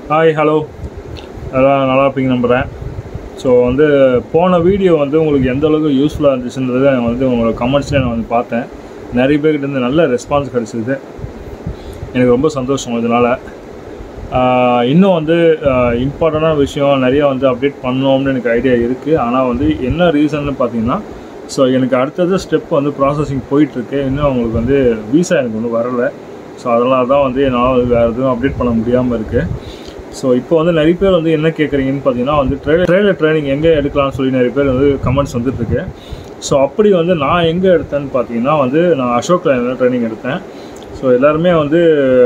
hi hello எல்லாம் நல்லா இருப்பீங்க நம்புகிறேன் ஸோ வந்து போன வீடியோ வந்து உங்களுக்கு எந்த அளவுக்கு யூஸ்ஃபுல்லாக இருந்துச்சுன்றதை நான் வந்து உங்களோட கமெண்ட்ஸில் நான் வந்து பார்த்தேன் நிறைய பேர்கிட்ட இருந்து நல்ல ரெஸ்பான்ஸ் கிடச்சிது எனக்கு ரொம்ப சந்தோஷம் இதனால் இன்னும் வந்து இம்பார்ட்டண்டான விஷயம் நிறைய வந்து அப்டேட் பண்ணோம்னு எனக்கு ஐடியா இருக்குது ஆனால் வந்து என்ன ரீசன்னு பார்த்தீங்கன்னா ஸோ எனக்கு அடுத்தது ஸ்டெப் வந்து ப்ராசஸிங் போயிட்டுருக்கு இன்னும் அவங்களுக்கு வந்து விசா எனக்கு ஒன்றும் வரலை ஸோ அதனால தான் வந்து என்னால் வந்து வேறு எதுவும் அப்டேட் பண்ண முடியாமல் இருக்குது ஸோ இப்போ வந்து நிறைய பேர் வந்து என்ன கேட்குறீங்கன்னு பார்த்தீங்கன்னா வந்து ட்ரெயிலர் ட்ரெயிலர் ட்ரைனிங் எங்கே எடுக்கலாம்னு சொல்லி நிறைய பேர் வந்து கமெண்ட்ஸ் வந்துட்டுருக்கு ஸோ அப்படி வந்து நான் எங்கே எடுத்தேன்னு பார்த்தீங்கன்னா வந்து நான் அசோக் லைனில் ட்ரைனிங் எடுத்தேன் ஸோ எல்லாருமே வந்து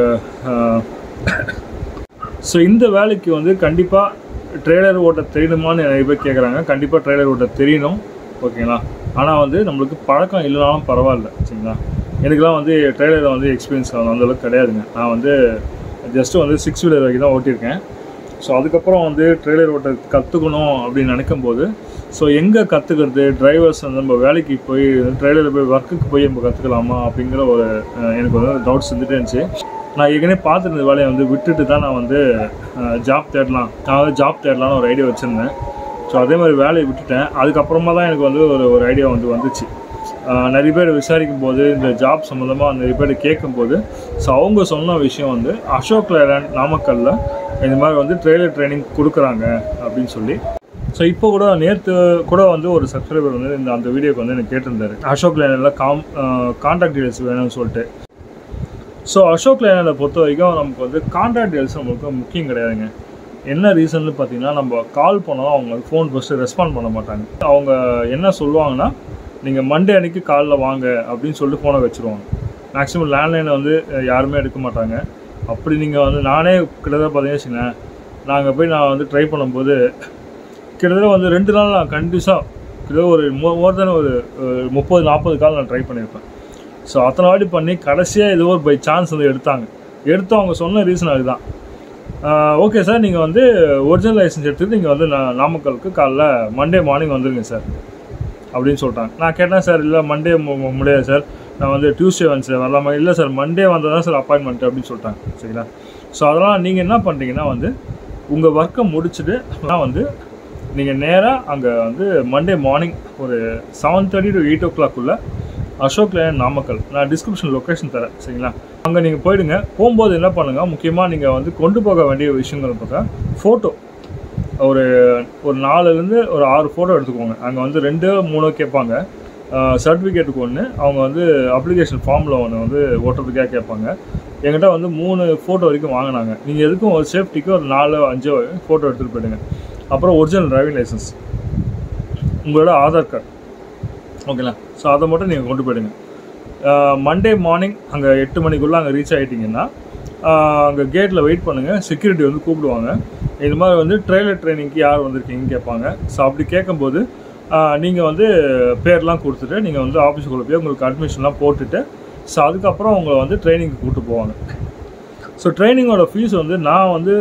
ஸோ இந்த வேலைக்கு வந்து கண்டிப்பாக ட்ரெய்லர் ஓட்ட தெரியணுமான்னு நிறைய பேர் கேட்குறாங்க கண்டிப்பாக ட்ரெய்லர் ஓட்ட தெரியணும் ஓகேங்களா ஆனால் வந்து நம்மளுக்கு பழக்கம் இல்லைனாலும் பரவாயில்ல சரிங்களா எனக்குலாம் வந்து ட்ரெய்லரில் வந்து எக்ஸ்பீரியன்ஸ் அந்த அளவுக்கு கிடையாதுங்க நான் வந்து ஜஸ்ட்டு வந்து சிக்ஸ் வீலர் வரைக்கும் தான் ஓட்டியிருக்கேன் ஸோ அதுக்கப்புறம் வந்து ட்ரெய்லர் ஓட்ட கற்றுக்கணும் அப்படின்னு நினைக்கும் போது ஸோ எங்கே கற்றுக்கிறது டிரைவர்ஸ் வந்து நம்ம வேலைக்கு போய் ட்ரெய்லரில் போய் ஒர்க்குக்கு போய் நம்ம கற்றுக்கலாமா அப்படிங்கிற ஒரு அஹ், எனக்கு வந்து டவுட்ஸ் இருந்துகிட்டே இருந்துச்சு நான் ஏற்கனவே பார்த்துருந்த வேலையை வந்து விட்டுட்டு தான் நான் வந்து ஜாப் தேடலாம் நான் வந்து ஜாப் தேடலாம்னு ஒரு ஐடியா வச்சுருந்தேன் ஸோ அதே மாதிரி வேலையை விட்டுட்டேன் அதுக்கப்புறமா தான் எனக்கு வந்து ஒரு ஒரு ஐடியா வந்து வந்துச்சு ஆஹ் நிறைய பேர் விசாரிக்கும் போது இந்த ஜாப் சம்மந்தமாக நிறைய பேர் கேட்கும்போது ஸோ அவங்க சொன்ன விஷயம் வந்து அசோக் லேலண்ட் நாமக்கல்ல இந்த மாதிரி வந்து ட்ரெயிலர் ட்ரைனிங் கொடுக்குறாங்க அப்படின்னு சொல்லி ஸோ இப்போ கூட நேற்று கூட வந்து ஒரு சப்ஸ்கிரைபர் வந்து இந்த அந்த வீடியோக்கு வந்து எனக்கு கேட்டிருந்தாரு அசோக் லேலண்டில் காம் கான்டாக்ட் டீடைல்ஸ் வேணும்னு சொல்லிட்டு ஸோ அசோக் லேலண்டை பொறுத்த வரைக்கும் நமக்கு வந்து கான்டாக்ட் டீடைல்ஸ் நம்மளுக்கு முக்கியம் கிடையாதுங்க என்ன ரீசன்னு பார்த்தீங்கன்னா நம்ம கால் பண்ணோம் அவங்க ஃபோன் ஃபஸ்ட்டு ரெஸ்பாண்ட் பண்ண மாட்டாங்க அவங்க என்ன சொல்லுவாங்கன்னா நீங்கள் மண்டே அன்னைக்கு காலில் வாங்க அப்படின்னு சொல்லிட்டு ஃபோனை வச்சுருவாங்க மேக்ஸிமம் லேண்ட்லைனை வந்து அஹ், யாருமே எடுக்க மாட்டாங்க அப்படி நீங்கள் வந்து நானே கிட்டத்தட்ட பார்த்தீங்கன்னு வச்சுங்களேன் நாங்கள் போய் நான் வந்து ட்ரை பண்ணும்போது கிட்டத்தட்ட வந்து ரெண்டு நாள் நான் கண்டிப்பாக கிட்டத்தட்ட ஒரு மோ மோர் தென் ஒரு அஹ், முப்பது நாற்பது கால் நான் ட்ரை பண்ணியிருப்பேன் ஸோ அத்தனை வாட்டி பண்ணி கடைசியாக ஏதோ ஒரு பை சான்ஸ் வந்து எடுத்தாங்க எடுத்து அவங்க சொன்ன ரீசன் அதுதான் ஓகே சார் நீங்கள் வந்து ஒரிஜினல் லைசன்ஸ் எடுத்துட்டு நீங்கள் வந்து நா- நாமக்கலுக்கு காலைல மண்டே மார்னிங் வந்துருங்க சார் அப்படின்னு சொல்லிட்டாங்க நான் கேட்டேன் சார் இல்லை மண்டே முடியாது சார் நான் வந்து டியூஸ்டே வந்து சார் வரலாமா இல்லை சார் மண்டே வந்தால் தான் சார் அப்பாயின்மெண்ட் அப்படின்னு சொல்லிட்டாங்க சரிங்களா ஸோ அதெல்லாம் நீங்கள் என்ன பண்ணுறீங்கன்னா வந்து உங்கள் ஒர்க்கை முடிச்சுட்டு நான் வந்து நீங்கள் நேராக அங்கே வந்து மண்டே மார்னிங் ஒரு செவன் தேர்ட்டி டு எயிட் ஓ கிளாக்குள்ளே அசோக் லேன் நாமக்கல் நான் டிஸ்கிரிப்ஷன் லொக்கேஷன் தரேன் சரிங்களா அங்கே நீங்கள் போயிடுங்க போகும்போது என்ன பண்ணுங்கள் முக்கியமாக நீங்கள் வந்து கொண்டு போக வேண்டிய விஷயங்கள் பார்த்தா ஃபோட்டோ ஒரு ஒரு நாலுலேருந்து ஒரு ஆறு ஃபோட்டோ எடுத்துக்கோங்க அங்கே வந்து ரெண்டு மூணு கேட்பாங்க சர்டிஃபிகேட்டுக்கு ஒன்று அவங்க வந்து அப்ளிகேஷன் ஃபார்மில் ஒன்று வந்து ஓட்டுறதுக்காக கேட்பாங்க என்கிட்ட வந்து மூணு ஃபோட்டோ வரைக்கும் வாங்கினாங்க நீங்கள் எதுக்கும் ஒரு சேஃப்டிக்கு ஒரு நாலு அஞ்சோ ஃபோட்டோ எடுத்துகிட்டு போயிடுங்க அப்புறம் ஒரிஜினல் டிரைவிங் லைசன்ஸ் உங்களோட ஆதார் கார்டு ஓகேங்களா ஸோ அதை மட்டும் நீங்கள் கொண்டு போயிடுங்க மண்டே மார்னிங் அங்கே எட்டு மணிக்குள்ளே அங்கே ரீச் ஆகிட்டிங்கன்னா அங்கே கேட்டில் வெயிட் பண்ணுங்கள் செக்யூரிட்டி வந்து கூப்பிடுவாங்க இது மாதிரி வந்து ட்ரெயிலர் ட்ரைனிங்க்கு யார் வந்திருக்கீங்கன்னு கேட்பாங்க ஸோ அப்படி கேட்கும்போது நீங்கள் வந்து பேர்லாம் கொடுத்துட்டு நீங்கள் வந்து ஆஃபீஸுக்குள்ளே போய் உங்களுக்கு அட்மிஷன்லாம் போட்டுட்டு ஸோ அதுக்கப்புறம் உங்களை வந்து ட்ரைனிங்க்கு கூப்பிட்டு போவாங்க ஸோ ட்ரைனிங்கோட ஃபீஸ் வந்து நான் வந்து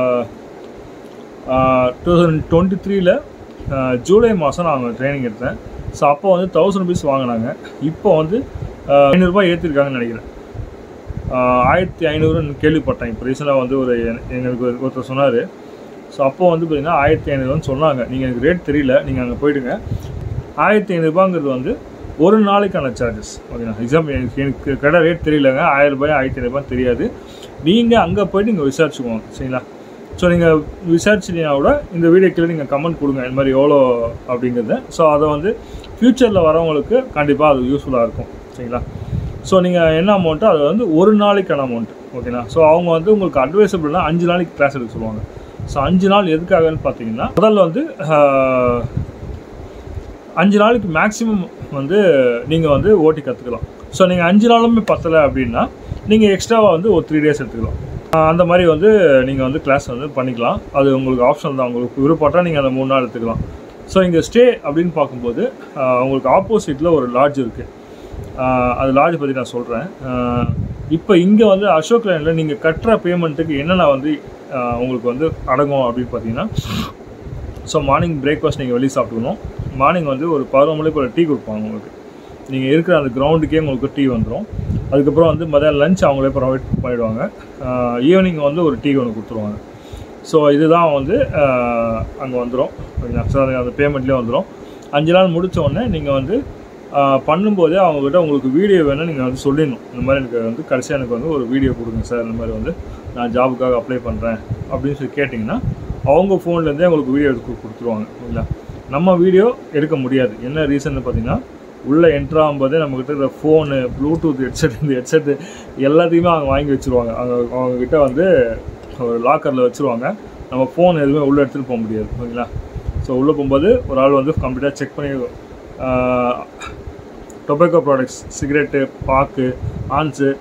டூ தௌசண்ட் டுவெண்ட்டி த்ரீல ஜூலை மாதம் நான் ட்ரைனிங் எடுத்தேன் ஸோ அப்போ வந்து தௌசண்ட் ருபீஸ் வாங்கினாங்க இப்போ வந்து ஆஹ், ஐநூறுரூபா ஏற்றிருக்காங்கன்னு நினைக்கிறேன் ஆஹ், ஆயிரத்தி ஐநூறுன்னு கேள்விப்பட்டேன் இப்போ ரீசெண்டாக வந்து ஒரு என- எங்களுக்கு ஒரு- ஒருத்தர் சொன்னார் ஸோ அப்போ வந்து பார்த்தீங்கன்னா ஆயிரத்தி ஐநூறுன்னு சொன்னாங்க நீங்கள் எனக்கு ரேட் தெரியல நீங்கள் அங்கே போயிடுங்க ஆயிரத்தி ஐநூறுபாங்கிறது வந்து ஒரு நாளைக்கான சார்ஜஸ் ஓகேங்களா எக்ஸாம்பிள் எனக்கு எனக்கு கடை ரேட் தெரியலங்க ஆயிரம் ரூபாய் ஆயிரத்தி ஐநூறுபான்னு தெரியாது நீங்கள் அங்கே போயிட்டு நீங்கள் விசாரிச்சுக்கோங்க சரிங்களா ஸோ நீங்கள் விசாரிச்சிங்கன்னா கூட இந்த வீடியோக்கில் நீங்கள் கமெண்ட் கொடுங்க இந்த மாதிரி எவ்வளோ அப்படிங்கிறத ஸோ அதை வந்து ஃப்யூச்சரில் வரவங்களுக்கு கண்டிப்பாக அது யூஸ்ஃபுல்லாக இருக்கும் சரிங்களா ஸோ நீங்கள் என்ன அமௌண்ட்டோ அது வந்து ஒரு நாளைக்கான அமௌண்ட் ஓகேங்களா ஸோ அவங்க வந்து உங்களுக்கு அட்வைசபிள்னா அஞ்சு நாளைக்கு கிளாஸ் எடுக்க சொல்லுவாங்க ஸோ அஞ்சு நாள் எதுக்காகன்னு பார்த்தீங்கன்னா முதல்ல வந்து ஆஹ், அஞ்சு நாளைக்கு மேக்ஸிமம் வந்து நீங்கள் வந்து ஓட்டி கற்றுக்கலாம் ஸோ நீங்கள் அஞ்சு நாளுமே பத்தலை அப்படின்னா நீங்கள் எக்ஸ்ட்ராவாக வந்து ஒரு த்ரீ டேஸ் எடுத்துக்கலாம் ஆஹ் அந்த மாதிரி வந்து நீங்கள் வந்து கிளாஸ் வந்து பண்ணிக்கலாம் அது உங்களுக்கு ஆப்ஷன் தான் உங்களுக்கு விருப்பப்பட்டால் நீங்கள் அந்த மூணு நாள் எடுத்துக்கலாம் ஸோ இங்கே ஸ்டே அப்படின்னு பார்க்கும்போது ஆஹ் உங்களுக்கு ஆப்போசிட்டில் ஒரு லாட்ஜ் இருக்குது அது லாட்ஜ் பற்றி நான் சொல்கிறேன் இப்போ இங்கே வந்து அசோக் லைனில் நீங்கள் கட்டுற பேமெண்ட்டுக்கு என்னென்ன வந்து ஆஹ் உங்களுக்கு வந்து அடங்கும் அப்படின்னு பார்த்தீங்கன்னா ஸோ மார்னிங் பிரேக்ஃபாஸ்ட் நீங்கள் வெளியே சாப்பிட்டுக்கணும் மார்னிங் வந்து ஒரு பதினொரு மணிக்கு ஒரு டீ கொடுப்பாங்க உங்களுக்கு நீங்கள் இருக்கிற அந்த கிரவுண்டுக்கே உங்களுக்கு டீ வந்துடும் அதுக்கப்புறம் வந்து மதியம் லஞ்ச் அவங்களே ப்ரொவைட் பண்ணிவிடுவாங்க ஈவினிங் வந்து ஒரு டீ ஒன்று கொடுத்துருவாங்க ஸோ இதுதான் வந்து அங்கே வந்துடும் ஓகேங்களா ஸோ அது அந்த பேமெண்ட்லேயே வந்துடும் அஞ்சு நாள் முடிச்ச உடனே நீங்கள் வந்து ஆஹ், பண்ணும்போதே அவங்ககிட்ட உங்களுக்கு வீடியோ வேணும் நீங்கள் வந்து சொல்லிடணும் இந்த மாதிரி எனக்கு வந்து கடைசியாக எனக்கு வந்து ஒரு வீடியோ கொடுங்க சார் இந்த மாதிரி வந்து நான் ஜாபுக்காக அப்ளை பண்ணுறேன் அப்படின்னு சொல்லி கேட்டிங்கன்னா அவங்க ஃபோன்லேருந்தே உங்களுக்கு வீடியோ எடுத்து கொடுத்துருவாங்க ஓகேங்களா நம்ம வீடியோ எடுக்க முடியாது என்ன ரீசன் பார்த்தீங்கன்னா உள்ளே என்ட்ரு ஆகும்போதே நம்மக்கிட்ட இருக்கிற ஃபோனு ப்ளூடூத் ஹெட்செட் இந்த ஹெட்செட்டு எல்லாத்தையுமே அவங்க வாங்கி வச்சுருவாங்க அவங்க அவங்கக்கிட்ட வந்து ஒரு லாக்கரில் வச்சுருவாங்க நம்ம ஃபோன் எதுவுமே உள்ளே எடுத்துகிட்டு போக முடியாது ஓகேங்களா ஸோ உள்ளே போகும்போது ஒரு ஆள் வந்து கம்ப்ளீட்டாக செக் பண்ணி டொபேக்கோ ப்ராடக்ட்ஸ் சிகரெட்டு பாக்கு ஆன்ஸு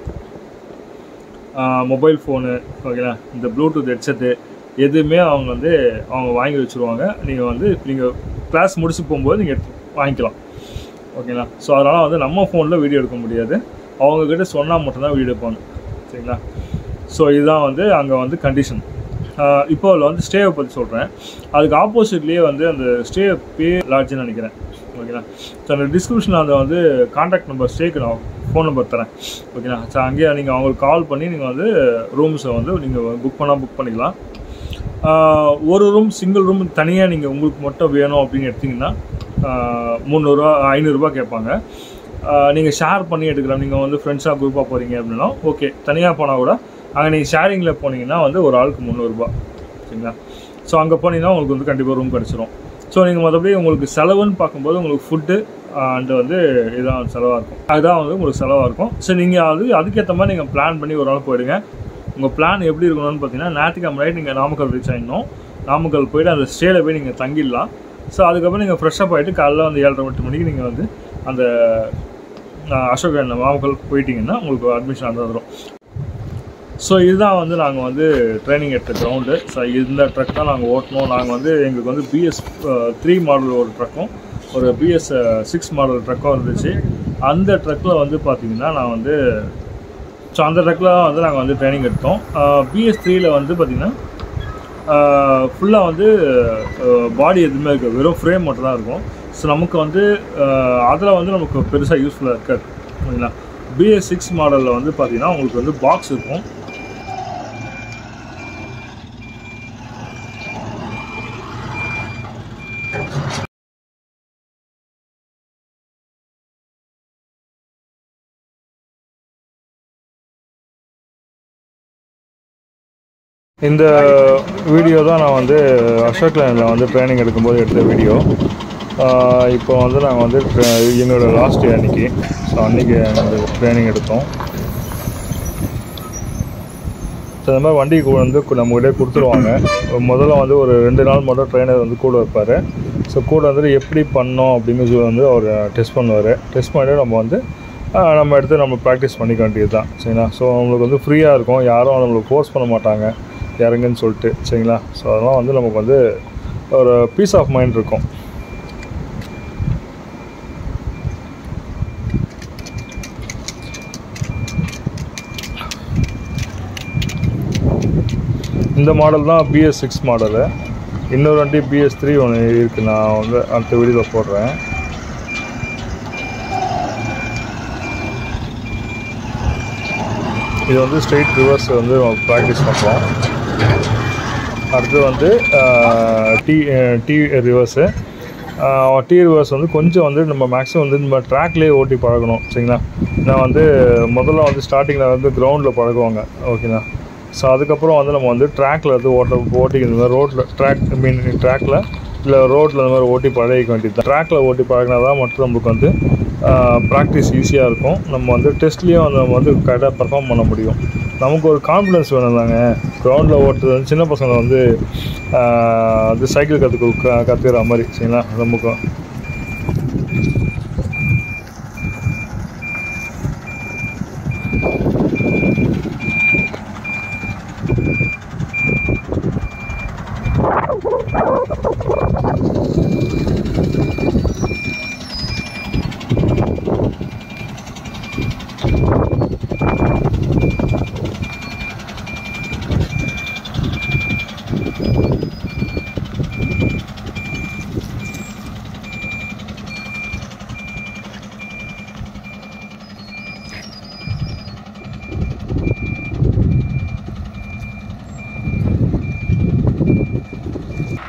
மொபைல் ஃபோனு ஓகேங்களா இந்த ப்ளூடூத் ஹெட்செட்டு எதுவுமே அவங்க வந்து அவங்க வாங்கி வச்சுருவாங்க நீங்கள் வந்து நீங்கள் கிளாஸ் முடிச்சு போகும்போது நீங்கள் வாங்கிக்கலாம் ஓகேங்களா ஸோ அதனால் வந்து நம்ம ஃபோனில் வீடியோ எடுக்க முடியாது அவங்கக்கிட்ட சொன்னால் மட்டும்தான் வீடியோ எடுப்பாங்க சரிங்களா ஸோ இதுதான் வந்து அங்கே வந்து கண்டிஷன் இப்போ அதில் வந்து ஸ்டேவை பற்றி சொல்கிறேன் அதுக்கு ஆப்போசிட்லேயே வந்து அந்த ஸ்டே பே லாட்ஜ்னு நினைக்கிறேன் ஓகேங்களா ஸோ அந்த டிஸ்கிரிப்ஷனில் அந்த வந்து காண்டாக்ட் நம்பர் ஸ்டேக்கு நான் ஃபோன் நம்பர் தரேன் ஓகேங்களா ஸோ அங்கேயே நீங்கள் அவங்களுக்கு கால் பண்ணி நீங்கள் வந்து ரூம்ஸை வந்து நீங்கள் புக் பண்ணால் புக் பண்ணிக்கலாம் ஆஹ் ஒரு ரூம் சிங்கிள் ரூம் தனியாக நீங்கள் உங்களுக்கு மட்டும் வேணும் அப்படின்னு எடுத்திங்கன்னா முந்நூறுரூவா ஐநூறுரூபா கேட்பாங்க நீங்கள் ஷேர் பண்ணி எடுக்கலாம் நீங்கள் வந்து ஃப்ரெண்ட்ஸாக குரூப்பாக போகிறீங்க அப்படின்னா ஓகே தனியாக போனால் கூட அங்கே நீங்கள் ஷேரிங்கில் போனீங்கன்னா வந்து ஒரு ஆளுக்கு முந்நூறுரூபா சரிங்களா ஸோ அங்கே போனீங்கன்னா உங்களுக்கு வந்து கண்டிப்பாக ரூம் கிடச்சிரும் ஸோ நீங்கள் மற்றபடி உங்களுக்கு செலவுன்னு பார்க்கும்போது உங்களுக்கு ஃபுட்டு அண்டு வந்து இதுதான் செலவாக இருக்கும் அதுதான் வந்து உங்களுக்கு செலவாக இருக்கும் ஸோ நீங்கள் அது அதுக்கேற்ற மாதிரி நீங்கள் பிளான் பண்ணி ஒரு நாள் போயிடுங்க உங்கள் பிளான் எப்படி இருக்கணும்னு பார்த்தீங்கன்னா ஞாயிற்றுக்கிழமை நைட் நீங்கள் நாமக்கல் ரீச் ஆகிடணும் நாமக்கல் போயிட்டு அந்த ஸ்டேல போய் நீங்கள் தங்கிடலாம் ஸோ அதுக்கப்புறம் நீங்கள் ஃப்ரெஷ்ஷப் ஆகிட்டு காலைல வந்து ஏழரை எட்டு மணிக்கு நீங்கள் வந்து அந்த அஹ், அசோக் அந்த நாமக்கல் போயிட்டீங்கன்னா உங்களுக்கு அட்மிஷன் அந்த வந்துடும் ஸோ இதுதான் வந்து நாங்கள் வந்து ட்ரைனிங் எடுத்த கிரவுண்டு ஸோ இந்த ட்ரக் தான் நாங்கள் ஓட்டணும் நாங்கள் வந்து எங்களுக்கு வந்து பிஎஸ் த்ரீ மாடல் ஒரு ட்ரக்கும் ஒரு பிஎஸ் சிக்ஸ் மாடல் ட்ரக்கும் இருந்துச்சு அந்த ட்ரக்கில் வந்து பார்த்திங்கன்னா நான் வந்து ஸோ அந்த ட்ரக்கில் தான் வந்து நாங்கள் வந்து ட்ரைனிங் எடுத்தோம் பிஎஸ் த்ரீயில் வந்து பார்த்திங்கன்னா ஃபுல்லாக வந்து பாடி எதுவுமே இருக்காது வெறும் ஃப்ரேம் மட்டும் தான் இருக்கும் ஸோ நமக்கு வந்து அதில் வந்து நமக்கு பெருசாக யூஸ்ஃபுல்லாக இருக்காது ஓகேங்களா பிஎஸ் சிக்ஸ் மாடலில் வந்து பார்த்திங்கன்னா உங்களுக்கு வந்து பாக்ஸ் இருக்கும் இந்த வீடியோ தான் நான் வந்து அசோக் லைனில் வந்து ட்ரைனிங் எடுக்கும்போது எடுத்த வீடியோ இப்போ வந்து நாங்கள் வந்து tra- என்னோட லாஸ்ட் டே அன்னைக்கு ஸோ அன்றைக்கி நாங்கள் ட்ரைனிங் எடுத்தோம் ஸோ இந்த மாதிரி வண்டி கூட வந்து கு- நம்மகிட்டே கொடுத்துருவாங்க முதல்ல வந்து ஒரு ரெண்டு நாள் மட்டும் ட்ரெயினர் வந்து கூட வைப்பார் ஸோ கூட வந்துட்டு எப்படி பண்ணோம் அப்படின்னு சொல்லி வந்து அவர் டெஸ்ட் பண்ணுவார் டெஸ்ட் பண்ணிட்டு நம்ம வந்து ஆஹ், நம்ம எடுத்து நம்ம ப்ராக்டிஸ் பண்ணிக்க வேண்டியது தான் சரிங்களா ஸோ நம்மளுக்கு வந்து ஃப்ரீயாக இருக்கும் யாரும் நம்மளுக்கு ஃபோர்ஸ் பண்ண மாட்டாங்க இறங்குன்னு சொல்லிட்டு சரிங்களா ஸோ அதெல்லாம் வந்து நமக்கு வந்து ஒரு பீஸ் ஆஃப் மைண்ட் இருக்கும் இந்த மாடல் தான் பிஎஸ் சிக்ஸ் மாடலு இன்னொரு வண்டி பிஎஸ் த்ரீ ஒன்று இருக்குது நான் வந்து அடுத்த வீடியோவில் போடுறேன் இது வந்து ஸ்ட்ரெயிட் ரிவர்ஸ் வந்து ப்ராக்டிஸ் பண்ணுறோம் அடுத்து வந்து T T reverse T reverse வந்து கொஞ்சம் வந்து நம்ம மேக்ஸிமம் வந்து நம்ம ட்ராக்லேயே ஓட்டி பழகணும் சரிங்களா நான் வந்து முதல்ல வந்து ஸ்டார்டிங்கில் வந்து கிரவுண்டில் பழகுவாங்க ஓகேங்களா ஸோ அதுக்கப்புறம் வந்து நம்ம வந்து ட்ராக்ல வந்து ஓட்ட ஓட்டிக்க இந்த மாதிரி ரோட்டில் ட்ராக் ஐ மீன் ட்ராக்ல இல்லை ரோட்டில் இந்த மாதிரி ஓட்டி பழகிக்க வேண்டியது ட்ராக்ல ஓட்டி பழகினா தான் மட்டும் நமக்கு வந்து ப்ராக்டிஸ் ஈஸியாக இருக்கும் நம்ம வந்து டெஸ்ட்லேயும் நம்ம வந்து கரெக்டாக பர்ஃபார்ம் பண்ண முடியும் நமக்கு ஒரு கான்ஃபிடன்ஸ் வேணும் தாங்க கிரவுண்டில் ஓட்டுறது வந்து சின்ன பசங்க வந்து ஆஹ், வந்து சைக்கிள் கற்றுக்க கற்றுக்கிற மாதிரி சரிங்களா நமக்கு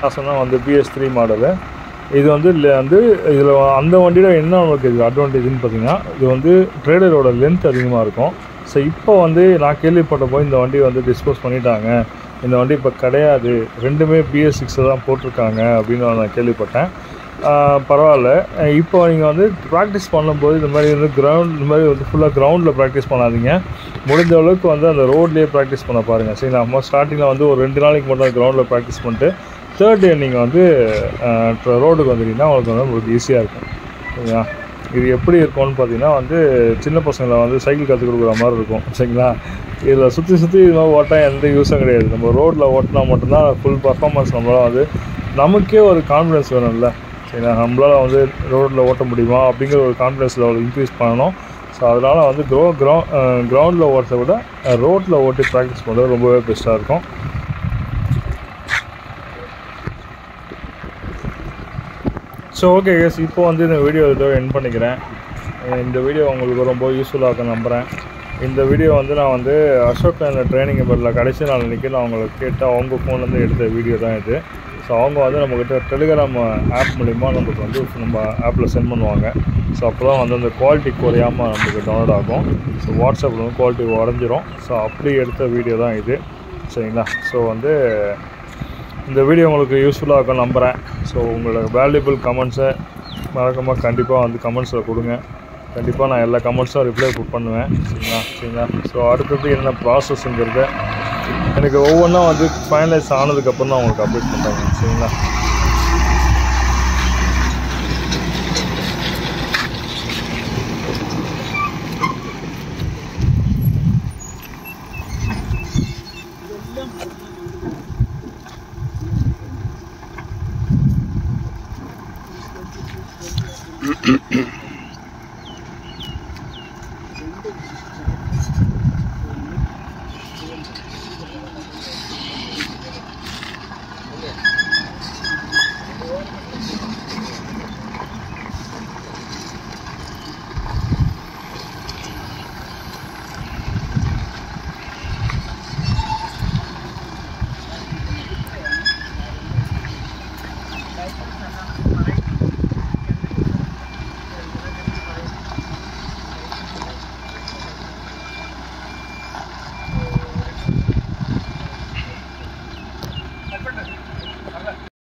நான் சொன்னால் வந்து பிஎஸ் த்ரீ மாடலு இது வந்து இல்லை வந்து இதில் அந்த வண்டியில் என்ன நமக்கு இது அட்வான்டேஜ்னு பார்த்தீங்கன்னா இது வந்து ட்ரேடரோட லென்த் அதிகமாக இருக்கும் ஸோ இப்போ வந்து நான் கேள்விப்பட்டப்போ இந்த வண்டி வந்து டிஸ்போஸ் பண்ணிட்டாங்க இந்த வண்டி இப்போ கிடையாது ரெண்டுமே பிஎஸ் சிக்ஸில் தான் போட்டிருக்காங்க அப்படின்னு நான் கேள்விப்பட்டேன் ஆஹ் பரவாயில்ல அஹ் இப்போ நீங்கள் வந்து ப்ராக்டிஸ் பண்ணும்போது இந்த மாதிரி வந்து கிரவுண்ட் இந்த மாதிரி வந்து ஃபுல்லாக கிரவுண்டில் ப்ராக்டிஸ் பண்ணாதீங்க முடிஞ்ச அளவுக்கு வந்து அந்த ரோட்லேயே ப்ராக்டிஸ் பண்ண பாருங்கள் சரிங்களா நம்ம ஸ்டார்டிங்கில் வந்து ஒரு ரெண்டு நாளைக்கு மட்டும் கிரவுண்டில் ப்ராக்டிஸ் பண்ணிட்டு தேர்ட் டே நீங்கள் வந்து ரோடுக்கு வந்துட்டீங்கன்னா உங்களுக்கு வந்து உங்களுக்கு ஈஸியாக இருக்கும் சரிங்களா இது எப்படி இருக்கும்னு பார்த்தீங்கன்னா வந்து சின்ன பசங்களை வந்து சைக்கிள் கற்றுக் கொடுக்குற மாதிரி இருக்கும் சரிங்களா இதில் சுற்றி சுற்றி இது மாதிரி ஓட்டா எந்த யூஸும் கிடையாது நம்ம ரோட்டில் ஓட்டினா மட்டும்தான் ஃபுல் பர்ஃபார்மன்ஸ் நம்மளால் வந்து நமக்கே ஒரு கான்ஃபிடன்ஸ் வேணும்ல சரிங்களா நம்மளால் வந்து ரோட்டில் ஓட்ட முடியுமா அப்படிங்கிற ஒரு கான்ஃபிடன்ஸ் லெவல் இன்க்ரீஸ் பண்ணணும் ஸோ அதனால் வந்து க்ரோ க்ரௌ கிரவுண்டில் ஓட்டுறத விட ரோட்டில் ஓட்டி ப்ராக்டிஸ் பண்ணுறது ரொம்பவே பெஸ்ட்டாக இருக்கும் ஸோ ஓகே கேஸ் இப்போ வந்து இந்த வீடியோ இதோ என் பண்ணிக்கிறேன் அஹ் இந்த வீடியோ உங்களுக்கு ரொம்ப யூஸ்ஃபுல்லாக இருக்கும் நம்புகிறேன் இந்த வீடியோ வந்து நான் வந்து அசோக் அந்த ட்ரைனிங் பரில் கடைசி நாள் அன்றைக்கி நான் உங்களுக்கு கேட்டு அவங்க ஃபோன்லேருந்து எடுத்த வீடியோ தான் இது ஸோ அவங்க வந்து நம்மக்கிட்ட டெலிகிராம் ஆப் மூலிமா நமக்கு வந்து நம்ம ஆப்பில் சென்ட் பண்ணுவாங்க ஸோ அப்போ தான் வந்து அந்த குவாலிட்டி குறையாமல் நமக்கு டவுன்லோட் ஆகும் ஸோ வாட்ஸ்அப்பில் வந்து குவாலிட்டி உடஞ்சிரும் ஸோ அப்படி எடுத்த வீடியோ தான் இது சரிங்களா ஸோ வந்து இந்த வீடியோ உங்களுக்கு யூஸ்ஃபுல்லாக இருக்கும் நம்புகிறேன் ஸோ உங்களோட வேல்யூபிள் கமெண்ட்ஸை மறக்காமல் கண்டிப்பாக வந்து கமெண்ட்ஸில் கொடுங்க கண்டிப்பாக நான் எல்லா கமெண்ட்ஸும் ரிப்ளை பண்ணுவேன் சரிங்களா சரிங்களா ஸோ அடுத்தது என்ன ப்ராசஸ்ங்கிறத எனக்கு ஒவ்வொன்றா வந்து ஃபைனலைஸ் ஆனதுக்கப்புறம் தான் உங்களுக்கு அப்டேட் பண்ணுறேங்க சரிங்களா